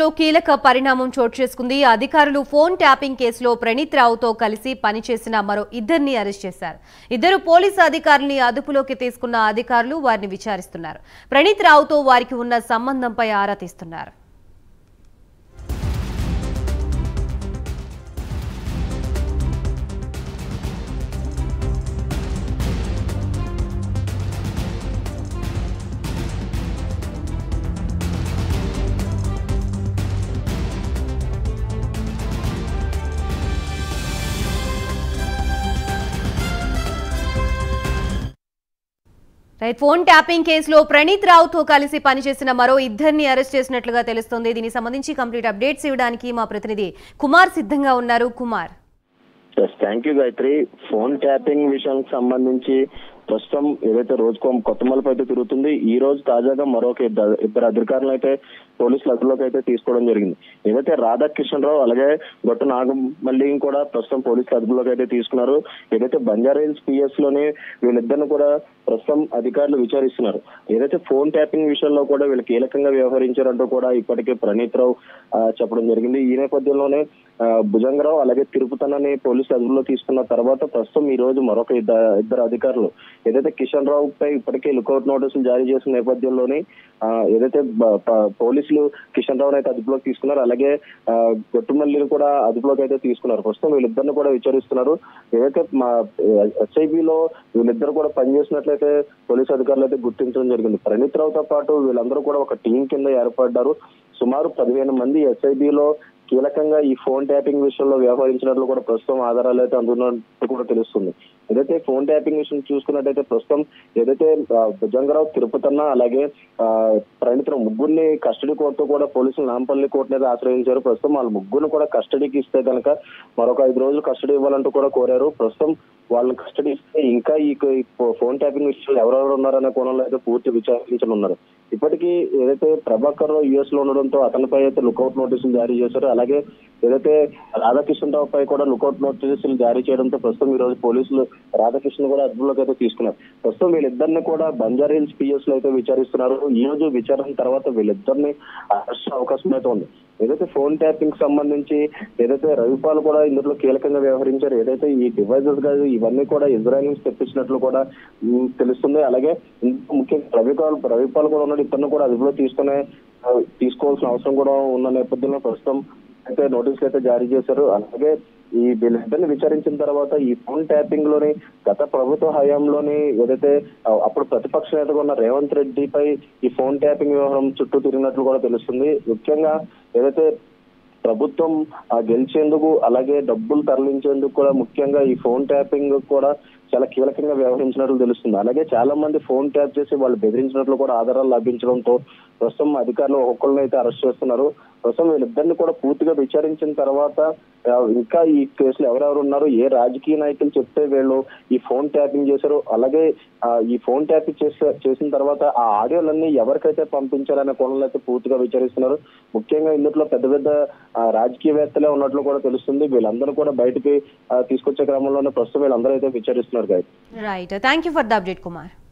కేసులో కీలక పరిణామం చోటు చేసుకుంది అధికారులు ఫోన్ ట్యాపింగ్ కేసులో ప్రణీత్ రావుతో కలిసి పనిచేసిన మరో ఇద్దరిని అరెస్ట్ చేశారు ఇద్దరు పోలీసు అధికారుల్ని అదుపులోకి తీసుకున్న అధికారులు వారిని విచారిస్తున్నారు ప్రణీత్ రావుతో వారికి ఉన్న సంబంధంపై ఆరా తీస్తున్నారు రైట్ ఫోన్ ట్యాపింగ్ కేసులో ప్రణీత్ రావుతో కలిసి పనిచేసిన మరో ఇద్దరిని అరెస్ట్ చేసినట్లుగా తెలుస్తోంది దీనికి సంబంధించి కంప్లీట్ అప్డేట్స్ ఇవ్వడానికి మా ప్రతినిధి కుమార్ సిద్ధంగా ఉన్నారు Kumar thank you Gayatri phone tapping విషయానికి సంబంధించి ప్రస్తుతం ఏదైతే రోజుకో కొత్త మలుపు అయితే తిరుగుతుంది ఈ రోజు తాజాగా మరొక ఇద్దరు ఇద్దరు అధికారులు అయితే పోలీసుల అదుపులోకి అయితే తీసుకోవడం జరిగింది ఏదైతే రాధాకిషన్ రావు అలాగే గొట్ట నాగమల్లి కూడా ప్రస్తుతం పోలీసుల అదుపులోకి అయితే తీసుకున్నారు ఏదైతే బంజారా హిల్స్ పిఎస్ లోనే వీళ్ళిద్దరిని కూడా ప్రస్తుతం అధికారులు విచారిస్తున్నారు ఏదైతే ఫోన్ ట్యాపింగ్ విషయంలో కూడా వీళ్ళు కీలకంగా వ్యవహరించారంటూ కూడా ఇప్పటికే ప్రణీత్ రావు ఆ, చెప్పడం జరిగింది ఈ నేపథ్యంలోనే ఆ, భుజంగరావు అలాగే తిరుపతనని పోలీసులు అదుపులో తీసుకున్న తర్వాత ప్రస్తుతం ఈ రోజు మరొక ఇద్ద- ఇద్దరు అధికారులు ఏదైతే కిషన్ రావు పై ఇప్పటికే లుకౌట్ నోటీసులు జారీ చేసిన నేపథ్యంలోనే ఆ, ఏదైతే బ- ప- పోలీసులు కిషన్ రావు అయితే అదుపులోకి తీసుకున్నారు అలాగే ఆ, గొట్టుమల్లిని కూడా అదుపులోకి అయితే తీసుకున్నారు ప్రస్తుతం వీళ్ళిద్దరిని కూడా విచారిస్తున్నారు ఏదైతే మా ఎస్ఐబిలో వీళ్ళిద్దరు కూడా పనిచేసినట్లయితే పోలీసు అధికారులు అయితే గుర్తించడం జరిగింది ప్రణీత్ రావుతో పాటు వీళ్ళందరూ కూడా ఒక టీం కింద ఏర్పడ్డారు సుమారు పదిహేను మంది ఎస్ఐబిలో కీలకంగా ఈ ఫోన్ ట్యాపింగ్ విషయంలో వ్యవహరించినట్లు కూడా ప్రస్తుతం ఆధారాలు అయితే అందుతున్నట్టు కూడా తెలుస్తుంది ఏదైతే ఫోన్ ట్యాపింగ్ విషయం చూసుకున్నట్టయితే ప్రస్తుతం ఏదైతే ఆ, భుజంగరావు తిరుపతన్న అలాగే ఆ, ప్రణీత్ ముగ్గురిని కస్టడీ కోర్టుతో కూడా పోలీసులు నాంపల్లి కోర్టు మీద ఆశ్రయించారు ప్రస్తుతం వాళ్ళ ముగ్గురు కూడా కస్టడీకి ఇస్తే కనుక మరొక ఐదు రోజులు కస్టడీ ఇవ్వాలంటూ కూడా కోరారు ప్రస్తుతం వాళ్ళని కస్టడీ ఇస్తే ఇంకా ఈ ఈ ఫోన్ ట్యాపింగ్ విషయంలో ఎవరెవరు ఉన్నారనే కోణంలో అయితే పూర్తి విచారించనున్నారు ఇప్పటికీ ఏదైతే ప్రభాకర్ రావు యుఎస్ లో ఉండడంతో అతనిపై అయితే లుకౌట్ నోటీసులు జారీ చేశారు అలాగే ఏదైతే రాధాకృష్ణ రావు పై కూడా లుకౌట్ నోటీసులు జారీ చేయడంతో ప్రస్తుతం ఈ రోజు పోలీసులు రాధాకృష్ణ కూడా అదుపులోకి అయితే తీసుకున్నారు ప్రస్తుతం వీళ్ళిద్దరిని కూడా బంజారా హిల్స్ పిఎస్ లో అయితే విచారిస్తున్నారు ఈ రోజు విచారణ తర్వాత వీళ్ళిద్దరిని అరెస్ట్ అవకాశం అయితే ఉంది ఏదైతే ఫోన్ ట్యాపింగ్ సంబంధించి ఏదైతే రవిపాల్ కూడా ఇందులో కీలకంగా వ్యవహరించారు ఏదైతే ఈ డివైజెస్ కాదు ఇవన్నీ కూడా ఇజ్రాయల్ నుంచి తెప్పించినట్లు కూడా ఉమ్, తెలుస్తుంది అలాగే ఇందులో ముఖ్యంగా రవిపాల్ రవిపాల్ కూడా ఉన్నాడు ఇతను కూడా అదుపులో తీసుకునే ఆ, తీసుకోవాల్సిన అవసరం కూడా ఉన్న నేపథ్యంలో ప్రస్తుతం అయితే నోటీసులు అయితే జారీ చేశారు అలాగే ఈ వీళ్ళిద్దరిని విచారించిన తర్వాత ఈ ఫోన్ ట్యాపింగ్ లోని గత ప్రభుత్వ హయాంలోని ఏదైతే ఆ, అప్పుడు ప్రతిపక్ష నేతగా ఉన్న రేవంత్ రెడ్డిపై ఈ ఫోన్ ట్యాపింగ్ వ్యవహారం చుట్టూ తిరిగినట్లు కూడా తెలుస్తుంది ముఖ్యంగా ఏదైతే ప్రభుత్వం ఆ, గెలిచేందుకు అలాగే డబ్బులు తరలించేందుకు కూడా ముఖ్యంగా ఈ ఫోన్ ట్యాపింగ్ కూడా చాలా కీలకంగా వ్యవహరించినట్లు తెలుస్తుంది అలాగే చాలా మంది ఫోన్ ట్యాప్ చేసి వాళ్ళు బెదిరించినట్లు కూడా ఆధారాలు లభించడంతో ప్రస్తుతం అధికారులు ఒక్కొక్కరిని అయితే అరెస్ట్ చేస్తున్నారు ప్రస్తుతం వీళ్ళిద్దరిని కూడా పూర్తిగా విచారించిన తర్వాత ఆ, ఇంకా ఈ కేసులో ఎవరెవరు ఉన్నారు ఏ రాజకీయ నాయకులు చెప్తే వీళ్ళు ఈ ఫోన్ ట్యాపింగ్ చేశారు అలాగే ఆ, ఈ ఫోన్ ట్యాపింగ్ చేసే చేసిన తర్వాత ఆ ఆడియోలన్నీ ఎవరికైతే పంపించారనే కోణంలో అయితే పూర్తిగా విచారిస్తున్నారు ముఖ్యంగా ఇందులో పెద్ద పెద్ద ఆ, రాజకీయవేత్తలే ఉన్నట్లు కూడా తెలుస్తుంది వీళ్ళందరూ కూడా బయటికి ఆ, తీసుకొచ్చే క్రమంలోనే ప్రస్తుతం వీళ్ళందరూ అయితే విచారిస్తున్నారు Gayatri right thank you for the update Kumar